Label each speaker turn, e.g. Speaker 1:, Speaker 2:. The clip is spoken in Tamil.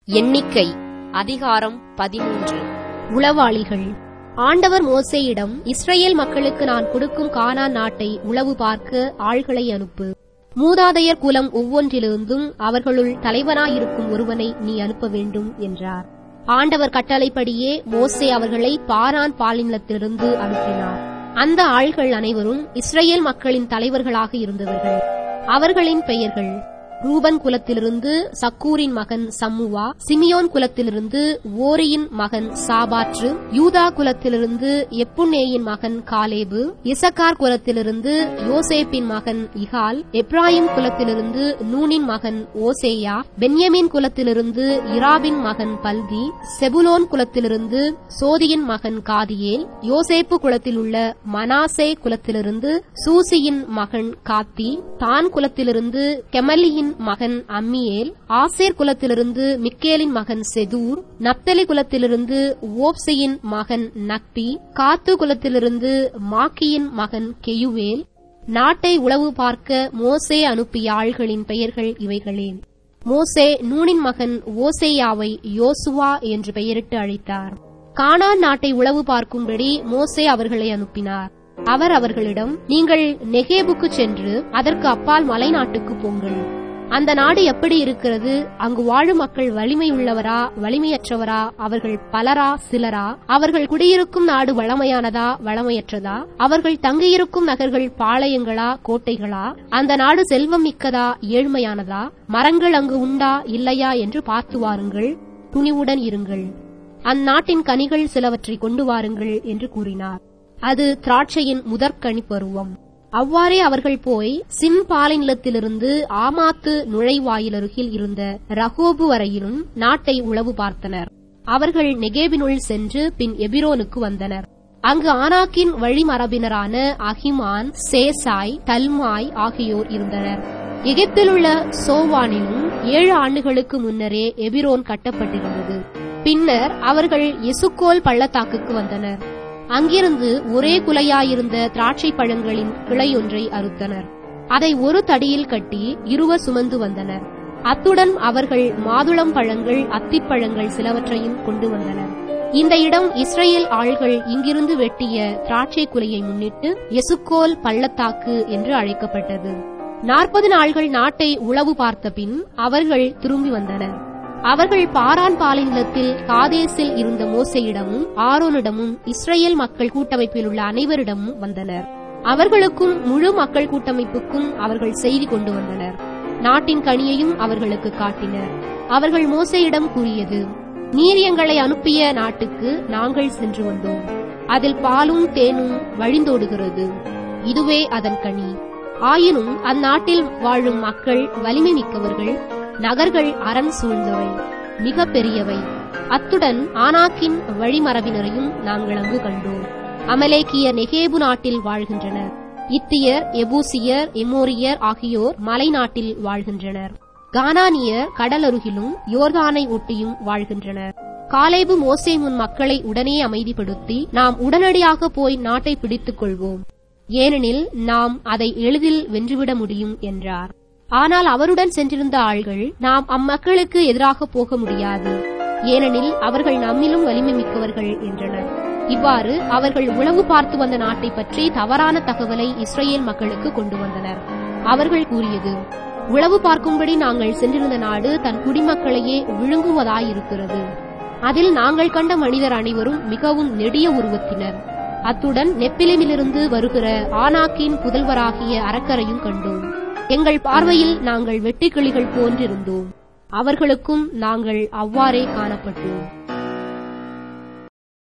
Speaker 1: எண்ணிக்கை அதிகாரம் பதிமூன்று
Speaker 2: உளவாளிகள் ஆண்டவர் மோசேயிடம் இஸ்ரவேல் மக்களுக்கு நான் கொடுக்கும் கானான் நாட்டை உளவு பார்க்க ஆள்களை அனுப்பு மூதாதையர் குலம் ஒவ்வொன்றிலிருந்தும் அவர்களுள் தலைவனாயிருக்கும் ஒருவனை நீ அனுப்ப வேண்டும் என்றார் ஆண்டவர் கட்டளைப்படியே மோசே அவர்களை பாரான் பாலினத்திலிருந்து அனுப்பினார் அந்த ஆள்கள் அனைவரும் இஸ்ரவேல் மக்களின் தலைவர்களாக இருந்தவர்கள் அவர்களின் பெயர்கள் ரூபன் குலத்திலிருந்து சக்கூரின் மகன் சம்முவா சிமியோன் குலத்திலிருந்து ஓரியின் மகன் சாபாற்று யூதா குலத்திலிருந்து எப்புன்னேயின் மகன் காலேபு இசக்கார் குலத்திலிருந்து யோசேப்பின் மகன் இகால் எப்ராயிம் குலத்திலிருந்து நூனின் மகன் ஓசேயா பென்யமின் குலத்திலிருந்து இராபின் மகன் பல்தி செபுலோன் குலத்திலிருந்து சோதியின் மகன் காதியேல் யோசேப்பு குலத்தில் உள்ள மனாசே குலத்திலிருந்து சூசியின் மகன் காத்தி தான் குலத்திலிருந்து கெமலியின் மகன் அம்மியேல் ஆசேர் குலத்திலிருந்து மிக்கேலின் மகன் செதூர் நப்தலி குலத்திலிருந்து ஓப்சையின் மகன் நக்பி காத்து குலத்திலிருந்து மாக்கியின் மகன் கெயுவேல் நாட்டை உளவு பார்க்க மோசே அனுப்பிய ஆள்களின் பெயர்கள் இவைகளே மோசே நூனின் மகன் ஓசேயாவை யோசுவா என்று பெயரிட்டு அழைத்தார் கானான் நாட்டை உளவு பார்க்கும்படி மோசே அவர்களை அனுப்பினார் அவர் அவர்களிடம் நீங்கள் நெகேபுக்கு சென்று அதற்கு அப்பால் மலை நாட்டுக்கு போங்கள் அந்த நாடு எப்படி இருக்கிறது அங்கு வாழும் மக்கள் வலிமையுள்ளவரா வலிமையற்றவரா அவர்கள் பலரா சிலரா அவர்கள் குடியிருக்கும் நாடு வளமையானதா வளமையற்றதா அவர்கள் தங்கியிருக்கும் நகர்கள் பாளையங்களா கோட்டைகளா அந்த நாடு செல்வம் மிக்கதா ஏழ்மையானதா மரங்கள் அங்கு உண்டா இல்லையா என்று பார்த்து வாருங்கள் துணிவுடன் இருங்கள் அந்நாட்டின் கனிகள் சிலவற்றை கொண்டு வாருங்கள் என்று கூறினார் அது திராட்சையின் முதற்கனி பருவம் அவ்வாறே அவர்கள் போய் சின் பாலைநிலத்திலிருந்து ஆமாத்து நுழைவாயிலருகில் இருந்த ரகோபு வரையிலும் நாட்டை உளவு பார்த்தனர் அவர்கள் நெகேபினுள் சென்று பின் எபிரோனுக்கு வந்தனர் அங்கு ஆனாக்கின் வழிமரபினரான அஹிமான் சேசாய் தல்மாய் ஆகியோர் இருந்தனர் எகிப்திலுள்ள சோவானிலும் ஏழு ஆண்டுகளுக்கு முன்னரே எபிரோன் கட்டப்பட்டிருந்தது பின்னர் அவர்கள் எசுக்கோல் பள்ளத்தாக்குக்கு வந்தனர் அங்கிருந்து ஒரே குலையாயிருந்த திராட்சை பழங்களின் கிளையொன்றை அறுத்தனர் அதை ஒரு தடியில் கட்டி இருவர் சுமந்து வந்தனர் அத்துடன் அவர்கள் மாதுளம் பழங்கள் அத்திப்பழங்கள் சிலவற்றையும் கொண்டு வந்தனர் இந்த இடம் இஸ்ரேல் ஆள்கள் இங்கிருந்து வெட்டிய திராட்சை குலையை முன்னிட்டு எசுக்கோல் பள்ளத்தாக்கு என்று அழைக்கப்பட்டது நாற்பது நாள்கள் நாட்டை உளவு பார்த்த பின் அவர்கள் திரும்பி வந்தனர் அவர்கள் பாரான் பாலினத்தில் காதேசில் இருந்த மோசையிடமும் ஆரோனிடமும் இஸ்ரேல் மக்கள் கூட்டமைப்பில் உள்ள அனைவரிடமும் வந்தனர் அவர்களுக்கும் முழு மக்கள் கூட்டமைப்புக்கும் அவர்கள் செய்தி கொண்டு வந்தனர் நாட்டின் கனியையும் அவர்களுக்கு காட்டினர் அவர்கள் மோசையிடம் கூறியது நீர் எங்களை அனுப்பிய நாட்டுக்கு நாங்கள் சென்று வந்தோம் அதில் பாலும் தேனும் வழிந்தோடுகிறது இதுவே அதன் கனி ஆயினும் அந்நாட்டில் வாழும் மக்கள் வலிமை மிக்கவர்கள் நகர்கள் அரண் சூழ்ந்தவை மிக பெரியவை அத்துடன் ஆனாக்கின் வழிமரபினரையும் நாங்கள் அங்கு கண்டோம் அமலேக்கிய நெகேபு நாட்டில் வாழ்கின்றனர் இத்தியர் எபூசியர் எமோரியர் ஆகியோர் மலை நாட்டில் வாழ்கின்றனர் கானானியர் கடலருகிலும் யோர்தானை ஒட்டியும் வாழ்கின்றனர் காலேபு மோசே முன் மக்களை உடனே அமைதிப்படுத்தி நாம் உடனடியாக போய் நாட்டை பிடித்துக் கொள்வோம் ஏனெனில் நாம் அதை எளிதில் வென்றுவிட முடியும் என்றார் ஆனால் அவருடன் சென்றிருந்த ஆள்கள் நாம் அம்மக்களுக்கு எதிராக போக முடியாது ஏனெனில் அவர்கள் நம்மிலும் வலிமை மிக்கவர்கள் என்றனர் இவ்வாறு அவர்கள் உளவு பார்த்து வந்த நாட்டை பற்றி தவறான தகவலை இஸ்ரேல் மக்களுக்கு கொண்டு வந்தனர் அவர்கள் கூறியது உளவு பார்க்கும்படி நாங்கள் சென்றிருந்த நாடு தன் குடிமக்களையே விழுங்குவதாயிருக்கிறது அதில் நாங்கள் கண்ட மனிதர் அனைவரும் மிகவும் நெடிய உருவத்தினர் அத்துடன் நெப்பிலிமிலிருந்து வருகிற ஆனாக்கின் புதல்வராகிய அரக்கரையும் கண்டோம் எங்கள் பார்வையில் நாங்கள் வெட்டுக்கிளிகள் போன்றிருந்தோம் அவர்களுக்கும் நாங்கள் அவ்வாறே காணப்பட்டோம்